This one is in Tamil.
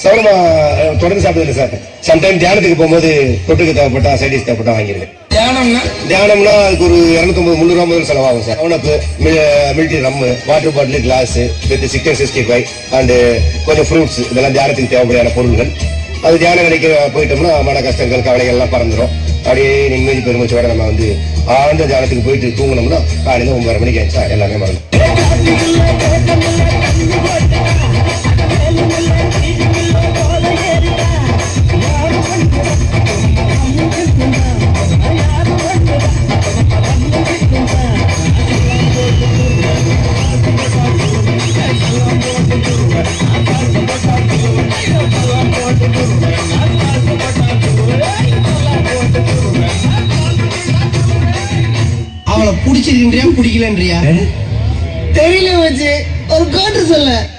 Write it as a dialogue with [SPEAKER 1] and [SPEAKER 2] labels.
[SPEAKER 1] சவரமா அஹ், தொடர்ந்து சாப்பிட்டது சார் சம்டைம் தியானத்துக்கு போகும்போது தொட்டுக்கு தேவைப்பட்டா சைடிஸ் தேவைப்பட்டா வாங்கிருக்கேன்
[SPEAKER 2] தியானம்னா
[SPEAKER 1] தியானம்னா அதுக்கு ஒரு இரநூத்தொம்பது முந்நூறுவா முதல் செலவாகும் சார் அவனுக்கு military rum water bottle glass with chicken sixty five and கொஞ்சம் ஃப்ரூட்ஸ் இதெல்லாம் தியானத்துக்கு தேவைப்படியான பொருள்கள் அது தியானம் நினைக்க போயிட்டோம்னா மன கஷ்டங்கள் கவலைகள் எல்லாம் பறந்துடும் அப்படியே நிம்மதி பெருமிச்சோட நம்ம வந்து ஆழ்ந்த தியானத்துக்கு போயிட்டு தூங்கினோம்னா காலையில ஒன்பது மணிக்கு ஆச்சா எல்லாமே மறந்து
[SPEAKER 2] அவளை பிடிச்சிருக்கின்றியா பிடிக்கலன்றியா
[SPEAKER 3] தெரியல வச்சு ஒரு கோட்டு சொல்ல